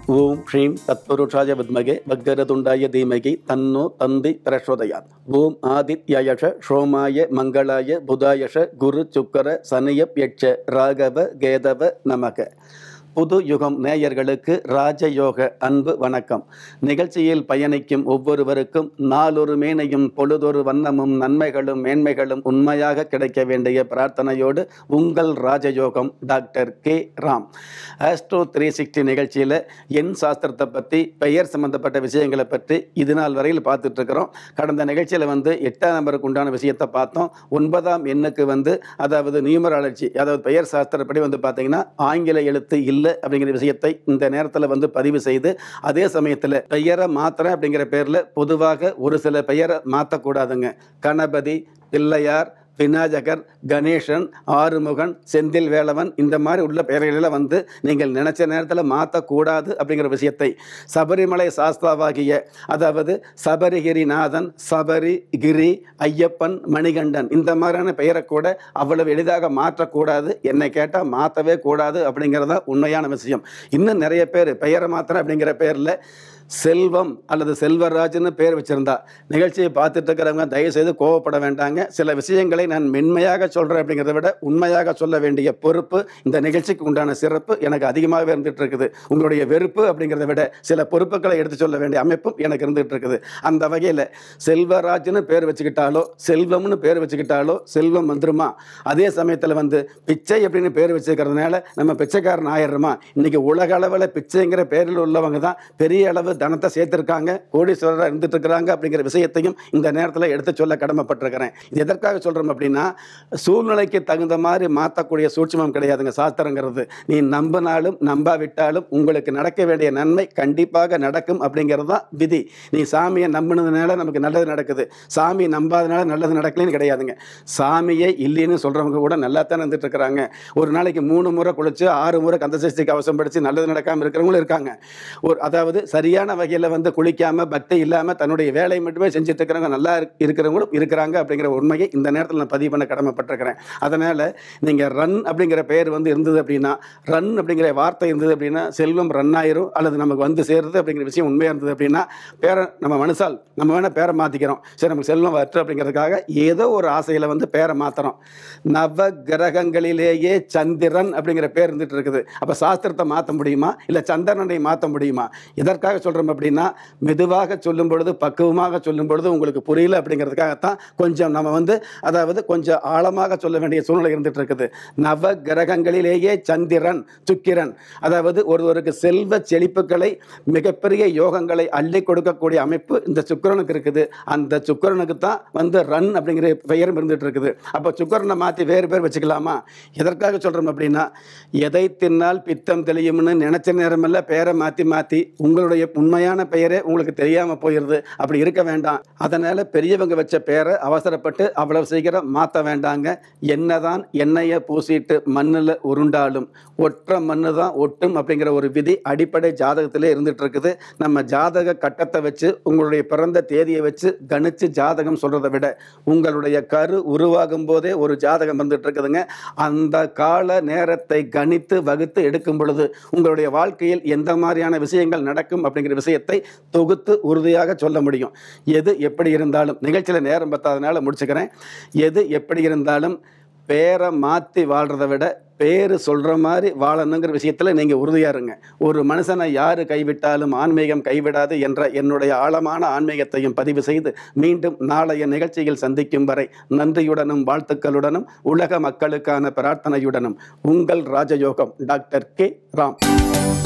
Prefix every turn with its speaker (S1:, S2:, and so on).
S1: ஓம் ஸ்ரீம் தத்புருஷாய வித்மகே வக்கரதுண்டாய தீமகி தன்னோ தந்தி பிரசோதயாத் ஓம் ஆதித்யயஷ ஷோமாய மங்களாய புதாயஷ குரு சுக்கர சனியப் யட்ச ராகவ கேதவ நமக புது யுகம் நேயர்களுக்கு ராஜயோக அன்பு வணக்கம் நிகழ்ச்சியில் பயணிக்கும் ஒவ்வொருவருக்கும் நாளொரு மேனையும் பொழுதொரு வண்ணமும் நன்மைகளும் மேன்மைகளும் உண்மையாக கிடைக்க வேண்டிய பிரார்த்தனையோடு உங்கள் ராஜயோகம் doctor K Ram Astro three sixty நிகழ்ச்சியில் எண் சாஸ்திரத்தை பற்றி பெயர் சம்பந்தப்பட்ட விஷயங்களை பற்றி இது நாள் வரையில் பார்த்துட்டு இருக்கிறோம் கடந்த நிகழ்ச்சியில் வந்து எட்டாம் நம்பருக்கு உண்டான விஷயத்தை பார்த்தோம் ஒன்பதாம் எண்ணுக்கு வந்து அதாவது நியூமராலஜி அதாவது பெயர் சாஸ்திரப்படி வந்து பார்த்தீங்கன்னா ஆங்கில எழுத்து இல்லை அப்படிங்கிற விஷயத்தை இந்த நேரத்தில் வந்து பதிவு செய்து அதே சமயத்தில் பெயரை மாத்திரம் அப்படிங்கிற பேரில் பொதுவாக ஒரு சில பெயரை மாற்றக்கூடாதுங்க கணபதி பிள்ளையார் விநாயகர் கணேசன் ஆறுமுகன் செந்தில் வேலவன் இந்த மாதிரி உள்ள பெயர்களில் வந்து நீங்கள் நினைச்ச நேரத்தில் மாற்றக்கூடாது அப்படிங்கிற விஷயத்தை சபரிமலை சாஸ்தாவாகிய அதாவது சபரிகிரிநாதன் சபரி கிரி ஐயப்பன் மணிகண்டன் இந்த மாதிரியான பெயரை கூட அவ்வளவு எளிதாக மாற்றக்கூடாது என்னை கேட்டால் மாற்றவே கூடாது அப்படிங்கிறதா உண்மையான விஷயம் இன்னும் நிறைய பேர் பெயரை மாத்திரம் அப்படிங்கிற பேரில் செல்வம் அல்லது செல்வராஜ்னு பேர் வச்சிருந்தா நிகழ்ச்சியை பார்த்துட்டு இருக்கிறவங்க தயவுசெய்து கோவப்பட வேண்டாங்க சில விஷயங்களை நான் மென்மையாக சொல்கிறேன் அப்படிங்கிறத விட உண்மையாக சொல்ல வேண்டிய பொறுப்பு இந்த நிகழ்ச்சிக்கு உண்டான சிறப்பு எனக்கு அதிகமாகவே இருந்துட்டு இருக்குது உங்களுடைய வெறுப்பு அப்படிங்கிறத விட சில பொறுப்புகளை எடுத்து சொல்ல வேண்டிய அமைப்பும் எனக்கு இருந்துகிட்டு இருக்குது அந்த வகையில் செல்வராஜ்னு பேர் வச்சுக்கிட்டாலோ செல்வம்னு பேர் வச்சுக்கிட்டாலோ செல்வம் வந்துருமா அதே சமயத்தில் வந்து பிச்சை அப்படின்னு பேர் வச்சுக்கிறதுனால நம்ம பிச்சைக்காரன் ஆயிடுறோமா இன்னைக்கு உலக அளவில் பிச்சைங்கிற பேரில் உள்ளவங்க தான் பெரிய அளவு தனத்தை சேர்த்துருக்காங்க கோடீஸ்வரராக இருந்துட்டு இருக்கிறாங்க அப்படிங்கிற விஷயத்தையும் இந்த நேரத்தில் எடுத்து சொல்ல கடமைப்பட்டிருக்கிறேன் இது எதற்காக சொல்கிறோம் அப்படின்னா சூழ்நிலைக்கு தகுந்த மாதிரி மாற்றக்கூடிய சூட்சமம் கிடையாதுங்க சாஸ்திரங்கிறது நீ நம்பினாலும் நம்பாவிட்டாலும் உங்களுக்கு நடக்க வேண்டிய நன்மை கண்டிப்பாக நடக்கும் அப்படிங்கிறது தான் விதி நீ சாமியை நம்பினதுனால நமக்கு நல்லது நடக்குது சாமி நம்பாதனால நல்லது நடக்கலன்னு கிடையாதுங்க சாமியே இல்லைன்னு சொல்கிறவங்க கூட நல்லா தான் இருந்துட்டு இருக்கிறாங்க ஒரு நாளைக்கு மூணு முறை குளிச்சு ஆறு முறை கந்தசஷ்டிக்கு அவசரம் படித்து நல்லது நடக்காமல் இருக்கிறவங்களும் இருக்காங்க ஒரு அதாவது சரியான வகையில் வந்து குளிக்காமல் பக்தி இல்லாமல் தன்னுடைய வேலையை மட்டுமே செஞ்சுட்டு இருக்கிறவங்க நல்லா இருக்- இருக்கிறவங்களும் இருக்கிறாங்க அப்படிங்கிற உண்மையை இந்த நேரத்தில் நான் பதிவு பண்ண கடமைப்பட்டிருக்கிறேன் அதனால் நீங்கள் ரன் அப்படிங்கிற பெயர் வந்து இருந்தது அப்படின்னா ரன் அப்படிங்கிற வார்த்தை இருந்தது அப்படின்னா செல்வம் ரன் ஆயிரும் அல்லது நமக்கு வந்து சேருது அப்படிங்கிற விஷயம் உண்மையாக இருந்தது அப்படின்னா பேரை நம்ம மனுஷால் நம்ம வேணால் பேரை மாற்றிக்கிறோம் சரி நமக்கு செல்வம் வற்று அப்படிங்கிறதுக்காக ஏதோ ஒரு ஆசையில் வந்து பேரை மாற்றுறோம் நவ கிரகங்களிலேயே சந்திரன் அப்படிங்கிற பேர் இருந்துட்டு இருக்குது அப்போ சாஸ்திரத்தை மாற்ற முடியுமா இல்லை சந்திரனை மாற்ற முடியுமா எதற்காக சொல்கிறோம் அப்படின்னா மெதுவாக சொல்லும் பொழுது பக்குவமாக சொல்லும் பொழுது உங்களுக்கு புரியல அப்படிங்கிறதுக்காகத்தான் கொஞ்சம் நம்ம வந்து அதாவது கொஞ்சம் ஆழமாக சொல்ல வேண்டிய சூழ்நிலை இருந்துட்டு இருக்குது நவ கிரகங்களிலேயே சந்திரன் சுக்கிரன் அதாவது ஒருவருக்கு செல்வ செழிப்புகளை மிகப்பெரிய யோகங்களை அள்ளி கொடுக்கக்கூடிய அமைப்பு இந்த சுக்கிரனுக்கு இருக்குது அந்த சுக்கிரனுக்கு தான் வந்து ரன் அப்படிங்கிற பெயரும் இருந்துட்டு இருக்குது அப்போ சுக்கிரனை மாற்றி வேறு பேர் வச்சுக்கலாமா எதற்காக சொல்கிறோம் அப்படின்னா எதை தின்னால் பித்தம் தெளியும்னு நினச்ச நேரமெல்லாம் பேரை மாற்றி மாற்றி உங்களுடைய உண்மையான பெயரே உங்களுக்கு தெரியாமல் போயிடுது அப்படி இருக்க வேண்டாம் அதனால் பெரியவங்க வச்ச பேரை அவசரப்பட்டு அவ்வளவு சீக்கிரம் மாற்ற வேண்டாங்க என்னதான் எண்ணெயை பூசிட்டு மண்ணில் உருண்டாலும் ஒற்ற மண்ணு தான் ஒட்டும் அப்படிங்கிற ஒரு விதி அடிப்படை ஜாதகத்திலே இருந்துட்டு இருக்குது நம்ம ஜாதக கட்டத்தை வச்சு உங்களுடைய பிறந்த தேதியை வச்சு கணிச்சு ஜாதகம் சொல்கிறத விட உங்களுடைய கரு உருவாகும் போதே ஒரு ஜாதகம் வந்துட்டு இருக்குதுங்க அந்த கால நேரத்தை கணித்து வகுத்து எடுக்கும் பொழுது உங்களுடைய வாழ்க்கையில் எந்த மாதிரியான விஷயங்கள் நடக்கும் அப்படிங்கிற விஷயத்தை தொகுத்து உறுதியாக சொல்ல முடியும் எது எப்படி இருந்தாலும் நிகழ்ச்சியில் நேரம் பத்தாதனால முடிச்சுக்கிறேன் எது எப்படி இருந்தாலும் பேரை மாற்றி வாழ்கிறத விட பேர் சொல்கிற மாதிரி வாழணுங்கிற விஷயத்தில் நீங்கள் உறுதியாக இருங்க ஒரு மனுஷனை யார் கைவிட்டாலும் ஆன்மீகம் கைவிடாது என்ற என்னுடைய ஆழமான ஆன்மீகத்தையும் பதிவு செய்து மீண்டும் நாளைய நிகழ்ச்சியில் சந்திக்கும் வரை நன்றியுடனும் வாழ்த்துக்களுடனும் உலக மக்களுக்கான பிரார்த்தனையுடனும் உங்கள் ராஜயோகம் டாக்டர் கே ராம்